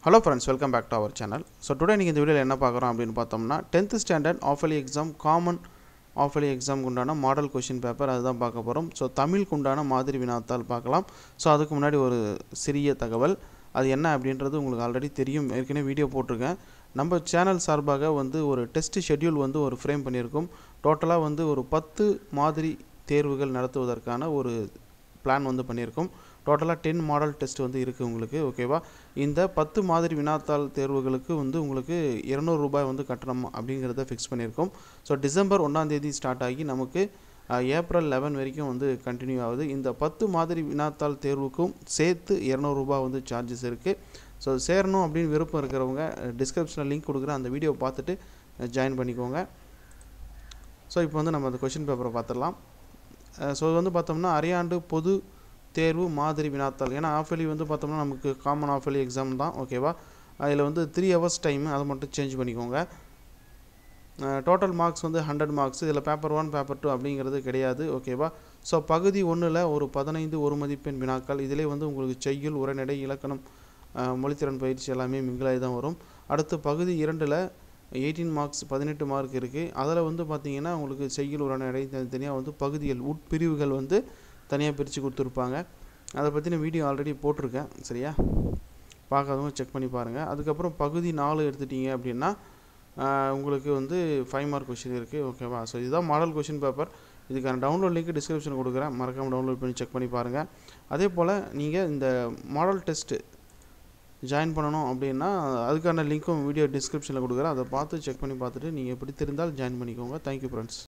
hello friends welcome back to our channel so today நீங்கள் இந்த வீடியோவில் என்ன பார்க்குறோம் அப்படின்னு பார்த்தோம்னா tenth standard half yearly exam common half yearly எக்ஸாமுக்கு உண்டான மாடல் கொஷின் பேப்பர் அதுதான் பார்க்க போகிறோம் ஸோ தமிழுக்கு உண்டான மாதிரி வினாத்தால் பார்க்கலாம் ஸோ அதுக்கு முன்னாடி ஒரு சிறிய தகவல் அது என்ன அப்படின்றது உங்களுக்கு ஆல்ரெடி தெரியும் ஏற்கனவே வீடியோ போட்டிருக்கேன் நம்ம சேனல் சார்பாக வந்து ஒரு டெஸ்ட் ஷெட்யூல் வந்து ஒரு ஃப்ரேம் பண்ணியிருக்கோம் டோட்டலாக வந்து ஒரு பத்து மாதிரி தேர்வுகள் நடத்துவதற்கான ஒரு பிளான் வந்து பண்ணியிருக்கோம் டோட்டலாக டென் மாடல் டெஸ்ட் வந்து இருக்குது உங்களுக்கு ஓகேவா இந்த பத்து மாதிரி வினாத்தாள் தேர்வுகளுக்கு வந்து உங்களுக்கு இரநூறு ரூபாய் வந்து கட்டணம் அப்படிங்கிறத ஃபிக்ஸ் பண்ணியிருக்கோம் ஸோ டிசம்பர் ஒன்றாந்தேதி ஸ்டார்ட் ஆகி நமக்கு அஹ், ஏப்ரல் லெவன் வரைக்கும் வந்து கண்டினியூ ஆகுது இந்த பத்து மாதிரி வினாத்தாள் தேர்வுக்கும் சேர்த்து இரநூறுபா வந்து சார்ஜஸ் இருக்குது ஸோ சேரணும் அப்படின்னு விருப்பம் இருக்கிறவங்க டிஸ்கிரிப்ஷனில் லிங்க் கொடுக்குறேன் அந்த வீடியோ பார்த்துட்டு ஜாயின் பண்ணிக்கோங்க ஸோ இப்போ வந்து நம்ம அந்த கொஷின் பேப்பரை பார்த்துடலாம் ஸோ இது வந்து பார்த்தோம்னா அரையாண்டு பொது தேர்வு மாதிரி வினாத்தாள் ஏன்னா ஆஃபலி வந்து பார்த்தோம்னா நமக்கு காமன் ஆஃபலி எக்ஸாம் தான் ஓகேவா அதில் வந்து த்ரீ ஹவர்ஸ் டைம் அதை மட்டும் சேஞ்ச் பண்ணிக்கோங்க டோட்டல் மார்க்ஸ் வந்து ஹண்ட்ரட் மார்க்ஸ் இதில் பேப்பர் ஒன் பேப்பர் டூ அப்படிங்கிறது கிடையாது ஓகேவா ஸோ பகுதி ஒன்றில் ஒரு பதினைந்து ஒரு மதிப்பெண் வினாக்கள் இதிலே வந்து உங்களுக்கு செய்யுள் உரைநடை இலக்கணம் அஹ், மொழித்திறன் பயிற்சி எல்லாமே மிங்கிலாகி தான் வரும் அடுத்து பகுதி இரண்டில் எயிட்டீன் மார்க்ஸ் பதினெட்டு மார்க் இருக்குது அதில் வந்து பார்த்தீங்கன்னா உங்களுக்கு செய்யுள் உரைநடை தனித்தனியாக வந்து பகுதிகள் உட்பிரிவுகள் வந்து தனியாக பிரித்து கொடுத்துருப்பாங்க அதை பற்றின வீடியோ ஆல்ரெடி போட்டிருக்கேன் சரியா பார்க்காதவங்க செக் பண்ணி பாருங்கள் அதுக்கப்புறம் பகுதி நாலு எடுத்துட்டீங்க அப்படின்னா ஆஹ், உங்களுக்கு வந்து ஃபைவ் மார்க் கொஷின் இருக்குது ஓகேவா ஸோ இதுதான் மாடல் கொஷின் பேப்பர் இதுக்கான டவுன்லோட் லிங்க் டிஸ்கிரிப்ஷன் கொடுக்குறேன் மறக்காமல் டவுன்லோட் பண்ணி செக் பண்ணி பாருங்கள் அதே போல் நீங்கள் இந்த மாடல் டெஸ்ட்டு ஜாயின் பண்ணணும் அப்படின்னா அதுக்கான லிங்க்கும் வீடியோ டிஸ்கிரிப்ஷனில் கொடுக்குறேன் அதை பார்த்து செக் பண்ணி பார்த்துட்டு நீங்கள் பிடித்திருந்தால் ஜாயின் பண்ணிக்கோங்க தேங்க்யூ ஃப்ரெண்ட்ஸ்